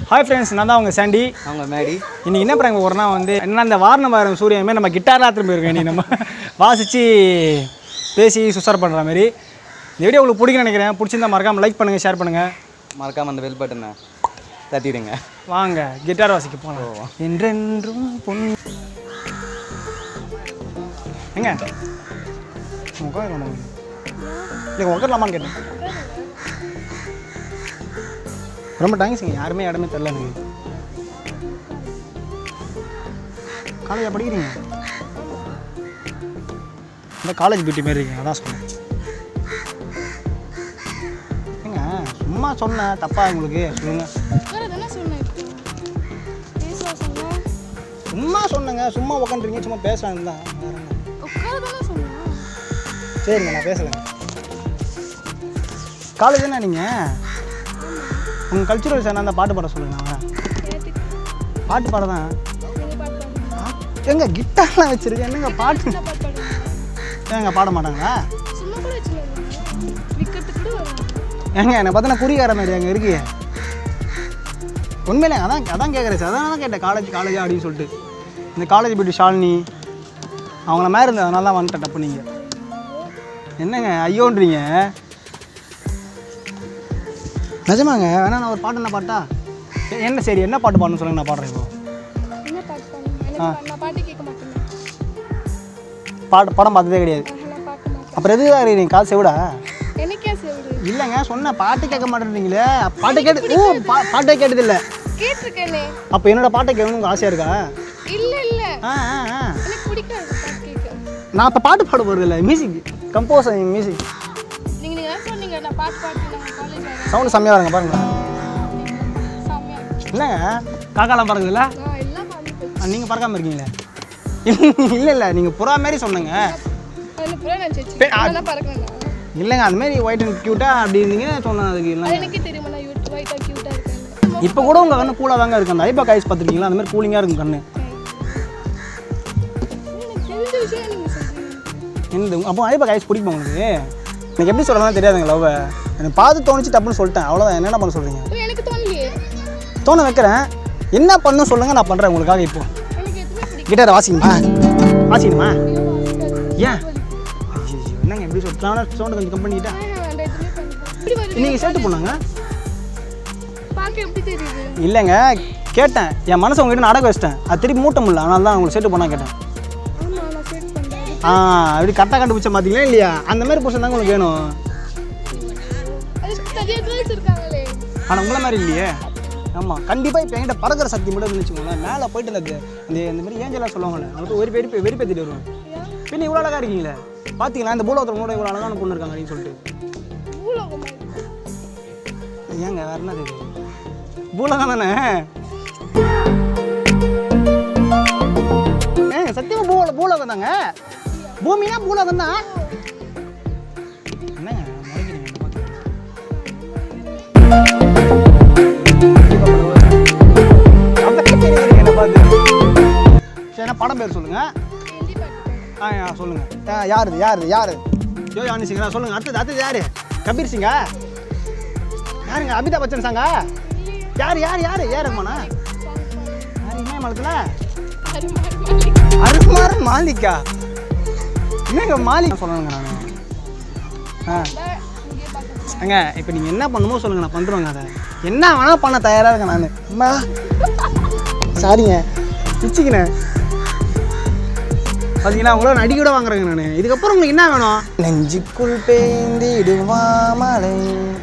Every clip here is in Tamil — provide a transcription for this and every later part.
ஹாய் ஃப்ரெண்ட்ஸ் நான் தான் உங்கள் சாண்டி அவங்க மேடி இன்னைக்கு என்ன பிராங்க போகிறோம்னா வந்து என்ன இந்த வாரண வாரம் சூரியன் மாதிரி நம்ம கிட்டார்லாம் திரும்பி இருக்கோம் நீ நம்ம வாசித்து பேசி சுசார் பண்ணுற மாதிரி இந்த வீடியோ உங்களுக்கு பிடிக்கும்னு நினைக்கிறேன் பிடிச்சிருந்தா மறக்காமல் லைக் பண்ணுங்கள் ஷேர் பண்ணுங்கள் மறக்காம அந்த பெல் பட்டனை தட்டிடுங்க வாங்க கிட்டார் வாசிக்க போகலாம் என்றென்றும் பொன் எங்க உட்காரணும் இல்லை உட்காரலாமான்னு கேட்டேன் ரொம்ப தேங்க்ஸுங்க யாருமே இடமே தெரில எனக்கு காலேஜா படிக்கிறீங்க இந்த காலேஜ் பியூட்டி மாரி இருக்கீங்க அதான் சொன்னேன் ஏங்க சும்மா சொன்னேன் தப்பா உங்களுக்கு சொல்லுங்கள் உட்கார தானே சொன்னேன் இப்போ பேச சொன்னேன் சும்மா சொன்னேங்க சும்மா உட்காந்துருங்க சும்மா பேசலாம் தான் வேற என்ன? உட்கார தானே சொன்னேன் சரிங்க நான் பேசுகிறேன் காலேஜ் என்ன நீங்கள் உங்கள் கல்ச்சுரல்ஸ் என்ன அந்த பாட்டு பாட சொல்லுங்க நான் கேட்டுக்கு பாட்டு பாட தான் நீங்கள் பாட்டு பாடுங்க எங்க கிட்டார்லாம் வச்சிருக்கேன் என்னங்க பாட்டு என்ன பாட்டு பாடுங்க ஏங்க பாட மாட்டாங்களா சும்மா கூட வச்சுருவாங்க விற்கிறதுக்கு கூட வரும் ஏங்க என்னை பார்த்தா நான் குறிகார மாதிரி அங்கே இருக்கீங்க உண்மையிலே அதான் அதான் கேட்குறேன் சார் அதான் தான் கேட்டேன் காலேஜ் காலேஜா அப்படின்னு சொல்லிட்டு இந்த காலேஜ் போய்ட்டு ஷாலினி அவங்கள மாதிரி இருந்தது அதனால தான் வந்துட்டேன் தப்பு நீங்கள் என்னங்க ஐயோன்றீங்க நிஜமாங்க வேணா நான் ஒரு பாட்டு என்ன பாட்டா எ- என்ன சரி என்ன பாட்டு பாடணும்னு சொல்லுங்க நான் பாடுறேன் இப்போ என்ன பாட்டு பாடுங்க எனக்கு பா- நான் பாட்டு கேட்க மாட்டேன் பாட்டு படம் பார்த்ததே கிடையாது ஆஹா, நான் பார்க்க மாட்டேன் அப்புறம் எதுக்கு இருக்கீங்க காசு விடா எனக்கே சேவுடு இல்லைங்க சொன்ன பாட்டு கேட்க மாட்டேன்றீங்களே பாட்டு கேட்டு ஓ பா பாட்டே கேட்டதில்லை கேட்டிருக்கேனே அப்போ என்னோட பாட்டை கேட்கணும்னு உங்களுக்கு ஆசையாக இருக்கா இல்லை இல்லை ஆ ஆ ஆ எனக்கு பிடிக்காது பாட்டு கேட்க நான் இப்போ பாட்டு பாட போகிறது இல்லை மியூசிக் கம்போஸ் மியூசிக் நீங்கள் நீங்கள் தான் சொன்னீங்க நான் பாட்டு பாட்டு நான் காலேஜ் வரேன் சவுண்டு செம்மையாக வருங்க பாருங்க செம்மையா இல்லைங்க காக்காலாம் பறக்குதுல்ல நான் எல்லாம் பாட்டு போச்சு நீங்கள் பறக்காமல் இருக்கீங்களே இல்லை இல்லை நீங்கள் புறா மாரி சொன்னங்க அதில் புறா நான் சேச்சு பே- ஆ- நான் பறக்கிறேன் இல்லைங்க அந்த மாதிரி ஒயிட் அண்ட் க்யூட்டாக அப்படி இருந்தீங்க சொன்னேன் அதுக்கு அது இல்லைங்க எனக்கே தெரியுமா நான் யூட் ஒயிட்டாக க்யூட்டாக இருக்கேன் இப்போ கூட உங்கள் கண்ணு கூலாக தாங்க இருக்கு அந்த ஐபா காய்ஸ் பார்த்துருக்கீங்களா அந்த மாதிரி கூலிங்காக இருக்கும் கண்ணு எனக்கு தெரிஞ்ச விஷயம் நீங்கள் சொல்கிறீங்க இந்த அப்போ ஐபா காய்ஸ் பிடிக்குமா உங்களுக்கு எனக்கு எப்படி சொல்லலாம் தெரியாதுங்க லவ் எனக்கு பார்த்து தோணுச்சு டப்புன்னு சொல்லிட்டேன் அவ்வளோதான் என்னென்ன பண்ண சொல்கிறீங்க எனக்கு தோணலையே தோண வைக்கிறேன் என்ன பண்ணணும் சொல்லுங்கள் நான் பண்ணுறேன் உங்களுக்காக இப்போ எனக்கு எதுவுமே பிடிக்கும் கிட்டாரை வாசிக்கணுமா வாசிக்கணுமா ஐயோ, வாசிக்காது. ஏன் ஐயோ, என்னங்க எப்படி சொல்லிட்டு சவுண்டு கொஞ்சம் கம் பண்ணிக்கிட்டேன் ஆஹா, வேண்டாம், எதுவுமே பண்ணல. இப்படி வருது. நீங்கள் சேர்த்து போனாங்க பார்க்க எப்படி தெரியுது இல்லைங்க கேட்டேன் என் மனசை உங்ககிட்ட நடக்க வச்சிட்டேன் அது திருப்பி மூட்ட முடியல அதனால தான் உங்களுக்கு சேர்த்து போனா கேட்டேன் ஆமா நான் செட் பண்றேன் ஆ அப்படி கரெக்டாக கண்டுபிடிச்ச பார்த்தீங்களா இல்லையா அந்த மாதிரி புருஷன் தாங்க உங்களுக்கு வேணும் அதுக்கு நிறைய கேர்ள்ஸ் இருக்காங்களே ஆனால் உங்களை மாதிரி இல்லையே ஆமாம் கண்டிப்பாக இப்போ என்கிட்ட பறக்கிற சக்தி மட்டும் இருந்துச்சு வச்சுக்கோங்களேன் மேலே போயிட்டு அந்த அந்த இந்த மாதிரி ஏஞ்சலாக சொல்லுவாங்கல்ல அவங்களுக்கு ஒரு வெறுப்பு வெறுப்பேற்றிட்டு வருவேன் பின்ன இவ்வளோ அழகாக இருக்கீங்களே பார்த்தீங்களா இந்த பூலோகத்தில் கூட இவ்வளோ அழகான பொண்ணு இருக்காங்க அப்படின்னு சொல்லிட்டு பூலோகமா இருக்கு. ஏங்க வேற என்ன தெரியுது பூலகம் தானே ஏங்க சத்தியமா பூல பூலகம் தாங்க பூமினா பூலகம் தான் என்னங்க முறைக்கிறீங்க என்னை பார்த்து? அதான் கேக்குறீங்க என்னை பார்த்து. சரி என்ன படம் பேர் சொல்லுங்க ஹிந்தி பாட்டு ஆ ஆ, சொல்லுங்க ஆ, யாரு யாரு யாரு யோ யானி சிங்கரா சொல்லுங்க அடுத்தது அடுத்தது யாரு கபீர் சிங்கா யாருங்க அமிதாப் பச்சன் சாங்கா யார் யார் யார் யார் ரஹ்மானா யார் இமயமலத்தில் அருமாரன் மாலிக்கா என்னங்க மாலிக் சொல்லணுங்க நான் ஆ இங்கே பார்க்க ஏங்க இப்போ நீங்கள் என்ன பண்ணுமோ சொல்லுங்க நான் பண்ணுறோங்க அதை என்ன வேணால் பண்ண தயாராக இருக்கேன் நான் அம்மா சாரிங்க பிச்சுக்கினேன் பார்த்தீங்களா உங்களோட நடி கூட வாங்குறேங்க நான் இதுக்கப்புறம் உங்களுக்கு என்ன வேணும் நெஞ்சுக்குள் பேந்திடுவாமலை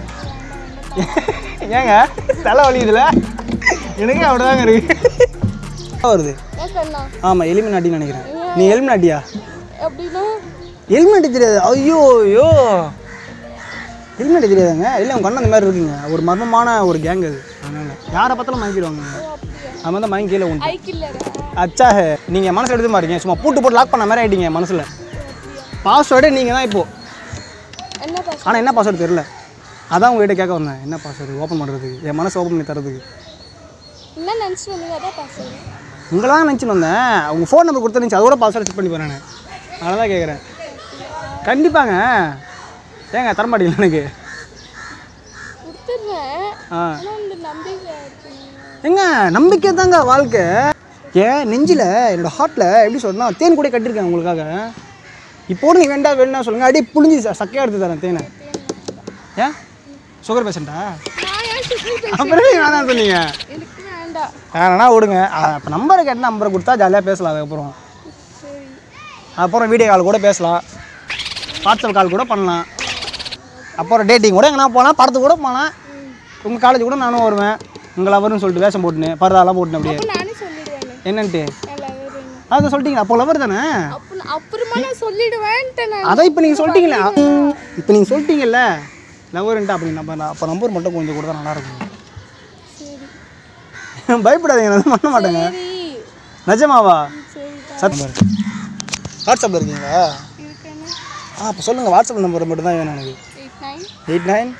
ஏங்க தலை வலியுதுல எனக்கு அப்படிதாங்க இருக்கு வருது ஏன் கண்ணா ஆமாம் எலிமினாட்டின்னு நினைக்கிறேன் நீ எலிமினாட்டியா அப்படின்னா ஹெல்மெட் தெரியாது ஐயோ ஐயோ ஹெல்மெட் தெரியாதுங்க இல்லை உங்கள் கண்ணு அந்த மாதிரி இருக்குங்க ஒரு மர்மமான ஒரு கேங் அது அதனால யாரை பார்த்தாலும் மயங்கிடுவாங்க அது மாதிரி தான் மயங்கி கீழே உண்டு ஐக்கு இல்லைடா அச்சா நீங்கள் மனசு எடுத்து மாட்டீங்க சும்மா பூட்டு போட்டு லாக் பண்ண மாதிரி ஆகிட்டீங்க மனசில் பாஸ்வேர்டு நீங்கள் தான் இப்போது என்ன பாஸ் ஆனால் என்ன பாஸ்வேர்டு தெரில அதான் உங்ககிட்ட கேட்க வந்தேன் என்ன பாஸ்வேர்டு ஓப்பன் பண்ணுறதுக்கு என் மனசு ஓப்பன் பண்ணி தரதுக்கு என்ன நினச்சி வந்தீங்க அதான் பாஸ் உங்களை தான் நினச்சின்னு வந்தேன் உங்கள் ஃபோன் நம்பர் கொடுத்துருந்துச்சு அதோட பாஸ்வேர்டு செக் பண்ணி போகிறேன் நான் அதனால தான் கேட்குறேன் கண்டிப்பாங்க ஏங்க தரமாட்டீங்களா எனக்கு கொடுத்துட்றேன் ஆ ஆனால் இந்த நம்பிக்கை இருக்கு ஏங்க நம்பிக்கை தாங்க வாழ்க்கை ஏன் நெஞ்சில் என்னோட ஹார்ட்டில் எப்படி சொல்றேன்னா தேன் கூட கட்டியிருக்கேன் உங்களுக்காக இப்போ நீ வேண்டாம் வேணா சொல்லுங்க அடி புளிஞ்சு ச- சக்கையா எடுத்து தரேன் தேனை ஏன் சுகர் பேஷண்ட்டா நான் ஏன் சுகர் அப்புறம் நீ வேணாம் சொன்னீங்க எனக்கு வேண்டாம் வேணா விடுங்க இப்போ நம்பரை கேட்டு நம்பரை கொடுத்தா ஜாலியாக பேசலாம் அதுக்கப்புறம் சரி அப்புறம் வீடியோ கால் கூட பேசலாம் வாட்ஸ்அப் கால் கூட பண்ணலாம் அப்புறம் டேட்டிங் கூட எங்கன்னா போகலாம் படத்துக்கு கூட போகலாம் உங்கள் காலேஜ் கூட நானும் வருவேன் உங்கள் லவர்னு சொல்லிட்டு வேஷம் போட்டுன்னு பரதாலாம் போட்டுன்னு அப்படியே அப்போ நானே சொல்லிடுவேன் என்னன்ட்டு எல்லாரும் அதை சொல்லிட்டீங்க அப்போ லவர் தானே அப்போ நான் அப்புறமா நான் சொல்லிடுவேன்ட்டு நான் அதான் இப்போ நீங்கள் சொல்லிட்டீங்களே இப்போ நீங்கள் சொல்லிட்டீங்கல்ல லவர்ன்ட்டு அப்படி நம்ம அப்போ நம்பர் மட்டும் கொஞ்சம் கொடுத்தா நல்லாயிருக்கும் சரி பயப்படாதீங்க நான் பண்ண மாட்டேங்க சரி நிஜமாவா சரி சத் வாட்ஸ்அப்பில் இருக்கீங்களா இருக்கேன்னு ஆ அப்போ சொல்லுங்கள் வாட்ஸ்அப் நம்பர் மட்டும் தான் வேணும் எனக்கு eight nine eight nine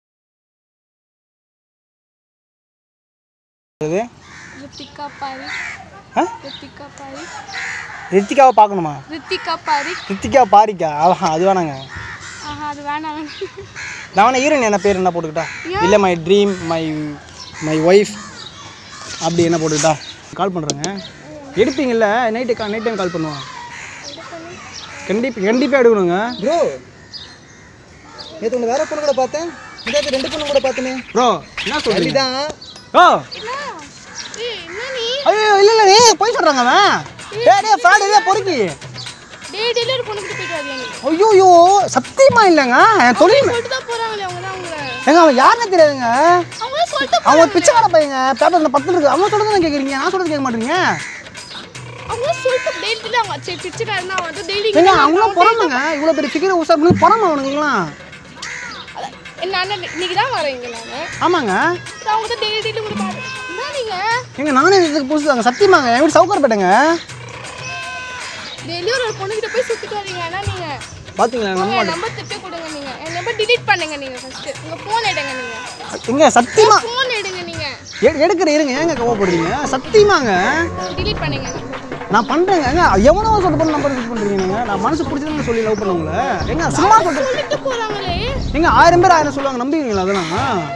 Ritika Pari ஆ ரித்திகா பாரி ரித்திகாவை பார்க்கணுமா ரித்திகா பாரி ரித்திகா பாரிக்கா ஆஹா அது வேணாங்க ஆஹா அது வேணாம் நான் வேணா ஹீரோயின் என்ன பேர் என்ன போட்டுக்கிட்டா இல்லை my dream my my wife அப்படி என்ன போட்டுக்கிட்டா கால் பண்ணுறேங்க எடுப்பீங்கல்ல நைட்டு கா நைட் டைம் கால் பண்ணுவோம் கண்டிப்பாக கண்டிப்பாக எடுக்கணுங்க ப்ரோ நேற்று ஒன்று வேற பொண்ணு கூட பார்த்தேன் இந்த ரெண்டு பொண்ணு கூட பார்த்தேனே ப்ரோ என்ன சொல்றீங்க தான் ஓ என்ன ஏய் என்ன நீ ஐயோ இல்லை இல்லை நீ போய் சொல்கிறாங்க அவன் டேய் டேய் ஃப்ராடு டேய் பொறுக்கி டே டெய்லி ஒரு பொண்ணுக்கிட்ட போயிட்டு வரியா நீ ஐயோயோ சத்தியமா இல்லைங்க என் தொழில் சொல்லிட்டு தான் போறாங்களே அவங்க தான் அவங்கள ஏங்க அவன் யாருன்னு தெரியாதுங்க அவங்க தான் சொல்லிட்டு அவன் ஒரு பிச்சைக்கார பையங்க பேப்பர்ல பத்து இருக்கு அவன் சொல்றது தான் கேட்குறீங்க நான் சொல்றது கேட்க மாட்டீங்க அவங்க தான் சொல்லிட்டு டெய்லி டெய்லி அவங்க சரி பிச்சைக்காரனா வந்து டெய்லி ஏங்க அவங்களும் பிறந்தங்க இவ்வளோ பெரிய ஃபிகர் உசார் பண்ணி பிறந்த அவனுங்களாம் என்ன அண்ணன் இன்னைக்கு தான் வரீங்க நானு ஆமாங்க அப்புறம் அவங்க தான் டெய்லி டெய்லி கூட பாரு என்ன நீங்க ஏங்க நானே இதுக்கு புதுசு தாங்க சத்தியமாங்க என் வீடு சவுக்கார்பேட்டைங்க டெய்லி ஒரு பொண்ணுகிட்ட போய் சுத்திட்டு வரீங்க ஆனா நீங்க பார்த்தீங்களா நம்ம உங்க நம்பர் திட்டு கொடுங்க நீங்க என் நம்பர் டிலீட் பண்ணுங்க நீங்க ஃபர்ஸ்ட் உங்க போன் எடுங்க நீங்க எங்க சத்தியமா போன் எடுங்க நீங்க எ- எடுக்கிற இருங்க ஏங்க கோவப்படுறீங்க சத்தியமாங்க டிலீட் பண்ணுங்க நீங்க. நான் பண்றேங்க ஏங்க எவனோ சொல்லிட்டு பண்ண நம்பர் யூஸ் பண்றீங்க நீங்க நான் மனசு பிடிச்சதுன்னு சொல்லி லவ் பண்ணுவங்கள ஏங்க சும்மா சொல்லிட்டு சொல்லிட்டு போறாங்களே ஏங்க ஆயிரம் பேர் ஆயிரம் சொல்லுவாங்க நம்பிக்கிறீங்களா அதெல்லாம்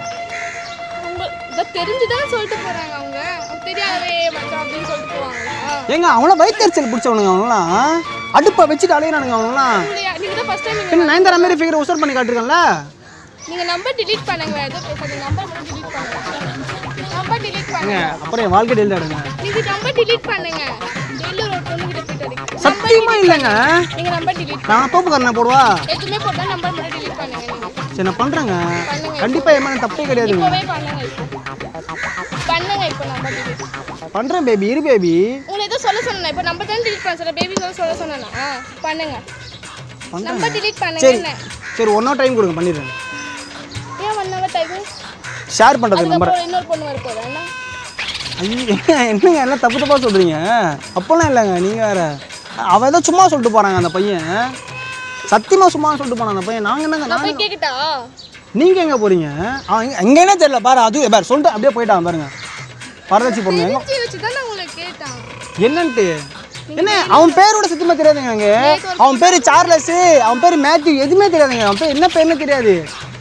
உங்க இதை தெரிஞ்சுதான் சொல்லிட்டு போறாங்க அவங்க அவங்க தெரியாதவே மச்சான் அப்படின்னு சொல்லிட்டு போவாங்களா ஏங்க அவனா வயிற்றுச்சல் பிடிச்சவனுங்க அவங்களாம் அடுப்பை வச்சுட்டு அலையிறானுங்க அவங்களாம் உங்களையா நீங்க தான் ஃபர்ஸ்ட் டைம் பின்ன நயன்தாரா மாரி ஃபிகர் உசர் பண்ணி காட்டிருக்கேன்ல நீங்க நம்பர் delete பண்ணுங்க வேற ஏதோ பேசாதீங்க நம்பர் மட்டும் delete பண்ணுங்க நம்பர் delete ஏங்க பண்ணுங்க அப்புறம் என் வாழ்க்கை டெய்லி ஆடுங்க நீங்க நம்பர் delete பண்ணுங்க டெய்லி ஒரு பொண்ணு கிட்ட போயிட்டு வரீங்க சத்தியமா இல்லைங்க நீங்க நம்பர் delete நான் தோப்புக்காரனை போடுவா எதுவுமே போட்டா நம்பர் மட்டும் delete பண்ணுங்க நீங்க சரி நான் பண்றேங்க கண்டிப்பா என் மேல தப்பே கிடையாதுங்க இப்போவே பண்ணுங்க இப்போ பண்ணுங்க இப்போ நம்பர் delete பண்றேன் பேபி இரு பேபி உங்களை ஏதோ சொல்ல சொன்னேன் இப்போ நம்பர் தான் delete பண்ண சொல்ல பேபி சொல்ல சொன்னேனா பண்ணுங்க நம்பர் delete பண்ணுங்க சரி என்ன சரி ஒன் ஹவர் டைம் கொடுங்க பண்ணிடுறேன் ஏன் ஒன் ஹவர் டைம் ஷேர் பண்றது நம்பர் அதுக்கப்புறம் இன்னொரு பொண்ணு வர போதா என்ன ஐயோ என்னங்க எல்லாம் தப்பு தப்பா சொல்றீங்க அப்போல்லாம் இல்லைங்க நீங்க வேற அவன் ஏதோ சும்மா சொல்லிட்டு போறாங்க அந்த பையன் சத்தியமா சும்மா சொல்லிட்டு போனான் அந்த பையன் நாங்க என்னங்க நான் நாங்க போய் கேட்கட்டா நீங்க எங்க போறீங்க அவன் எங்க- எங்கன்னே தெரியல பாரு அது பாரு சொல்லிட்டு அப்படியே போயிட்டான் பாருங்க பரதட்சி பொண்ணு எங்க தெரிஞ்சு வச்சு தான் நான் உங்களை கேட்டேன் என்னன்ட்டு என்ன அவன் பேரோட சத்தியமா தெரியாதுங்க அங்க அவன் பேரு சார்லஸ் அவன் பேரு மேத்யூ எதுவுமே தெரியாதுங்க அவன் பேர் என்ன பேருன்னு தெரியாது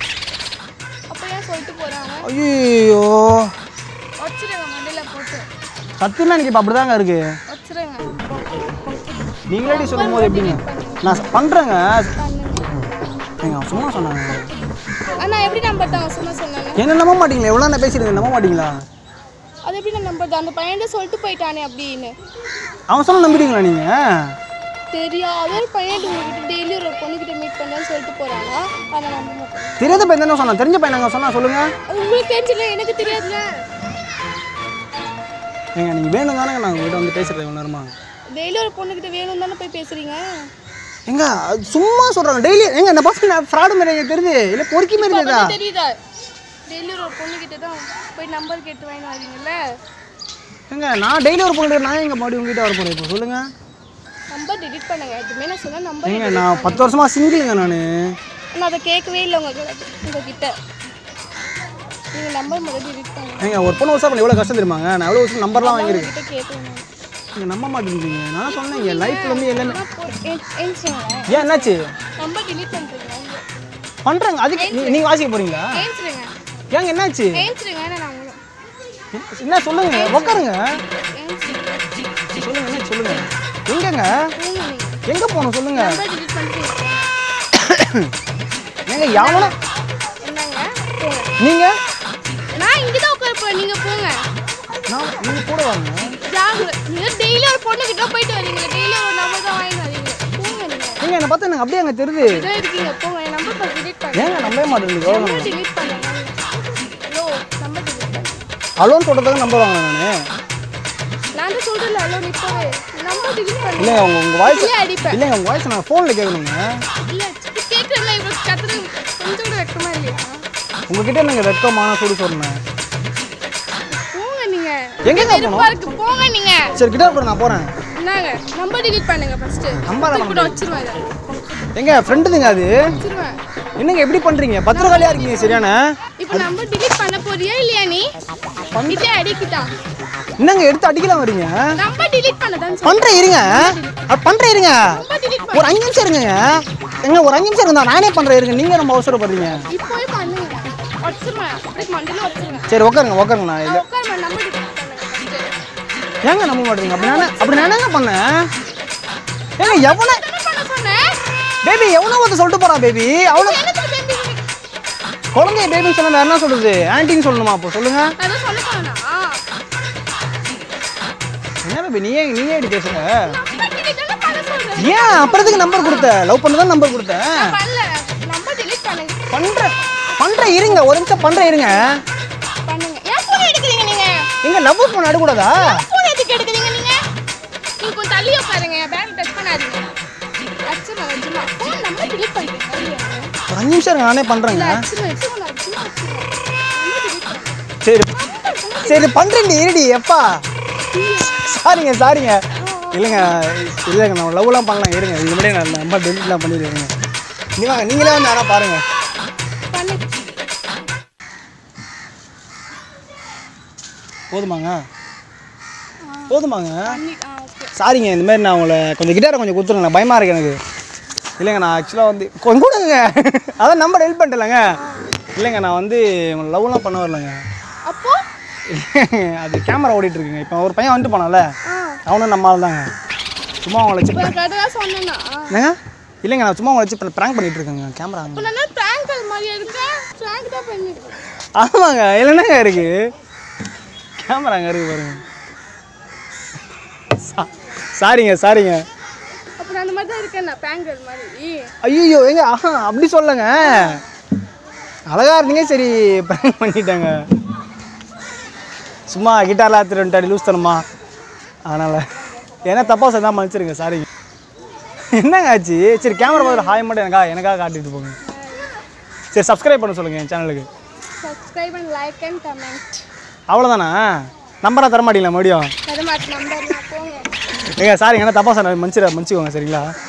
அப்போ ஏன் சொல்லிட்டு போறாங்க ஐயோ வச்சிருங்க மண்டையில போட்டு சத்தியமா எனக்கு இப்போ அப்படிதாங்க இருக்கு வச்சிருங்க நீங்களே சொல்லும் போது எப்படிங்க நான் பண்றேங்க ஏங்க அவன் சும்மா சொன்னாங்க ஆனா எப்படி நம்பர் தான் சும்மா சொன்னாங்க என்ன நம்ப மாட்டீங்களா எவ்வளோ நான் பேசியிருக்கேன் நம்ப மாட்டீங்களா அது எப்படி நான் நம்பர் தான் அந்த பையன் சொல்லிட்டு போயிட்டானே அப்படின்னு அவன் சொன்ன நம்பிட்டீங்களா நீங்க தெரியாத ஒரு பையன் உங்ககிட்ட டெய்லி ஒரு பொண்ணுகிட்ட மீட் பண்ணேன்னு சொல்லிட்டு போறாங்க அதை நம்ப மாட்டேன் தெரியாத பையன் தானே சொன்னான் தெரிஞ்ச பையன் நாங்கள் சொன்னா சொல்லுங்க அது உங்களுக்கு தெரிஞ்சல எனக்கு தெரியாதுல ஏங்க நீங்கள் வேணும் தானே நான் உங்ககிட்ட வந்து பேசுறது இவ்வளோ நேரமா டெய்லி ஒரு பொண்ணுகிட்ட வேணும் தானே போய் பேசுறீங்க எங்க அது சும்மா சொல்றாங்க டெய்லி எங்க இந்த பசங்க ஃப்ராடு மாதிரி எனக்கு தெரியுது இல்லை பொறுக்கி மாதிரி தெரியுதா அப்பதான் தெரியுதா டெய்லி ஒரு பொண்ணுகிட்ட தான் போய் நம்பர் கேட்டு வாங்கி வரீங்கல்ல ஏங்க நான் டெய்லி ஒரு பொண்ணு நான் எங்க மறுபடியும் உங்ககிட்ட வர போறேன் இப்போ சொல்லுங்க நம்பர் delete பண்ணுங்க எதுவுமே நான் சொன்ன நம்பர் ஏங்க நான் பத்து வருஷமா சிங்கிளுங்க நான் நான் அதை கேட்கவே இல்லை உங்க உங்ககிட்ட நீங்க நம்பர் முதல்ல delete பண்ணுங்க ஏங்க ஒரு பொண்ணு வருஷம் பண்ண எவ்வளோ கஷ்டம் தெரியுமாங்க நான் எவ்வளோ வருஷம் நம்பர்லாம் வாங்கியிருக்கேன் உங்ககிட்ட கேட்டேன் நீங்கள் நம்ப மாட்டேங்கிறீங்க நான் சொன்னேன் என் லைஃப்ல இருந்து எல்லாமே ஏன்ச்சுங்க ஏன் என்னாச்சு நம்பர் delete பண்ணுறீங்க பண்றாங்க அதுக்கு நீ- நீங்க வாசிக்க போறீங்களா ஏன்ச்சுருங்க ஏங்க என்னாச்சு ஏன்ச்சுருங்க நான் உங்களை என்ன சொல்லுங்க உட்காருங்க ஏன் சரி? சொல்லுங்க என்ன சொல்லுங்க எங்கங்க போங்க நீங்க எங்க போகணும் சொல்லுங்க நம்பர் delete பண்ணிட்டு எங்க யாவன என்னங்க போங்க நீங்க நான் இங்கே தான் உட்கார போறேன் நீங்க போங்க நான் நீங்க கூட வாங்க ஜாகு நீங்க டெய்லி ஒரு பொண்ணு கிட்ட போயிட்டு வரீங்க டெய்லி ஒரு நம்பர் தான் வாங்கி வரீங்க போங்க நீங்க நீங்க என்ன பார்த்தா எனக்கு அப்படியே அங்க தெரியுது இதோ இருக்கீங்க போங்க என் நம்பர் ஃபர்ஸ்ட் delete பண்ணுங்க ஏங்க நம்பவே மாட்டேங்குது எவ்வளோ நம்பர் delete பண்ணுங்க ஹலோ நம்பர் delete பண்ணுங்க அலோன் சொல்றதுக்கு நம்பர் வாங்கினேன் நான் நான் தான் சொல்றேன்ல ஹலோ நிப்பவே நம்பர் delete பண்ணுங்க இல்லைங்க உங்க உங்க வாய்ஸ் இல்லையே அடிப்பேன் இல்லைங்க உங்க வாய்ஸ் நான் ஃபோனில் கேட்கணுங்க இல்ல கேட்கறதுல இவ்வளவு கத்துறது கொஞ்சம் கூட வெக்கமா இல்லையா உங்ககிட்ட எனக்கு வெட்கமான சொல்லி சொன்னேன் போங்க நீங்க எங்கங்க வெறுப்பா இருக்கு போங்க நீங்க சரி கிட்ட கூட நான் போறேன் என்னங்க நம்பர் delete பண்ணுங்க ஃபர்ஸ்ட் Number எல்லாம் கூட வச்சிருவேன் இதை. எங்க ஃப்ரெண்டுதுங்க அது வச்சிருவேன் என்னங்க எப்படி பண்றீங்க பத்திரகாலியா இருக்கீங்க சரியான இப்போ நம்பர் delete பண்ண போறியா இல்லையா நீ இதே அடிக்கிட்டா என்னங்க எடுத்து அடிக்கலாம் வரீங்க நம்பர் delete பண்ணதான் சொல்லு பண்றேன் இருங்க அது பண்றேன் இருங்க நம்பர் delete ஒரு அஞ்சு நிமிஷம் இருங்க எங்க ஒரு அஞ்சு நிமிஷம் இருந்தா நானே பண்றேன் இருங்க நீங்க நம்ம அவசரப்படுறீங்க இப்போவே பண்ணுங்க வச்சிருவேன் அப்படியே மண்டியில் வச்சிருவேன் சரி உட்காருங்க உட்காருங்க நான் இல்லை உட்காருமா நம்பர் delete பண்ணுங்க first. ஏங்க நம்ப மாட்டீங்க அப்படி நானே அப்படி நான் என்னங்க பண்ணேன் ஏங்க எவன என்ன பண்ண சொன்னேன் பேபி எவனோ வந்து சொல்லிட்டு போறான் பேபி அவன எனக்கு baby குழந்தைய பேபின்னு சொன்னா வேற என்ன சொல்றது ஆன்ட்டின்னு சொல்லணுமா அப்போ சொல்லுங்க அதான் சொல்ல போனா என்ன பேபி நீயே நீயே இப்படி பேசுங்க நம்பர் delete தானே பண்ண சொல்றேன் ஏன் அப்புறத்துக்கு நம்பர் கொடுத்த லவ் பண்ண தான் நம்பர் கொடுத்தேன் நான் பண்ணல நம்பர் delete பண்ணுங்க பண்றேன் பண்றேன் இருங்க ஒரு நிமிஷம் பண்றேன் இருங்க பண்ணுங்க ஏன் ஃபோன் எடுக்கிறீங்க நீங்க எங்க லவ் பண்ண எடுக்கூடாதா ஃபோன் எதுக்கு எடுக்கிறீங்க நீங்க நீங்க கொஞ்சம் தள்ளி உட்காருங்க பேக் டச் பண்ணாதீங்க வச்சிருவேன் வச்சிருமா ஃபோன் நம்பர் delete பண்ணிட்டேன் ஒரு அஞ்சு நிமிஷம் இருங்க நானே பண்றேங்க வச்சிருவேன் வச்சிருவேன் வச்சிருவேன் நம்பர் delete பண்ணுங்க சரி சரி பண்றேன் இருடி எப்பா சாரிங்க சாரிங்க இல்லைங்க இல்லைங்க நான் லவ்லாம் பண்ணலாம் இருங்க இது முன்னாடி நான் நம்பர் டெலிட்லாம் பண்ணிடுவேங்க நீ வாங்க நீங்களே வந்து யாரா பாருங்க பண்ணு போதுமாங்க போதுமாங்க பண்ணி ஆ ஓகே சாரிங்க இந்த மாதிரி நான் உங்களை கொஞ்சம் கிட்டாரை கொஞ்சம் கொடுத்துருங்க பயமாக இருக்கு எனக்கு இல்லைங்க நான் ஆக்சுவலாக வந்து கொஞ்சம் கொடுங்க அதான் நம்பர் ஹெல்ப் பண்ணிட்டேங்க இல்லைங்க நான் வந்து உங்களை லவ்லாம் பண்ண வரலங்க அப்போ அது கேமரா ஓடிட்டு இருக்குங்க இப்போ ஒரு பையன் வந்துட்டு போனான்ல ஆ அவனும் நம்ம ஆள் தாங்க சும்மா அவங்கள வச்சு இப்போ கரெக்டாக சொன்னேன்னா என்னங்க இல்லைங்க நான் சும்மா அவங்கள வச்சு ப்ராங்க் பண்ணிட்டு இருக்கேங்க கேமரா இப்போ நான் ப்ராங்க் மாதிரி இருக்கேன் ப்ராங்க் தான் பண்ணிருக்கேன் ஆமாங்க இல்லைன்னாங்க இருக்கு கேமராங்க இருக்கு பாருங்க சா- சாரிங்க சாரிங்க அப்போ நான் அந்த மாதிரி தான் இருக்கேன் நான் ப்ராங்க் மாதிரி ஐயோ எங்க ஆஹா அப்படி சொல்லுங்க அழகா இருந்தீங்க சரி ப்ராங்க் பண்ணிட்டேங்க சும்மா கிட்டார்ல ஆத்திர ரெண்டு லூஸ் தரமா அதனால ஏன்னா தப்பா சொன்னா மன்னிச்சிருங்க சாரிங்க என்னங்க ஆச்சு சரி கேமரா பார்த்து ஹாய் மட்டும் எனக்கா எனக்காக காட்டிட்டு போங்க சரி சப்ஸ்கிரைப் பண்ண சொல்லுங்க என் சேனலுக்கு subscribe and like and comment அவ்வளோதானா நம்பரா தர மாட்டீங்களா மறுபடியும் தர மாட்டேன் நம்பர் போங்க ஏங்க சாரிங்க என்ன தப்பா சொன்ன மன்னிச்சிட மன்னிச்சிக்கோங்க சரிங்களா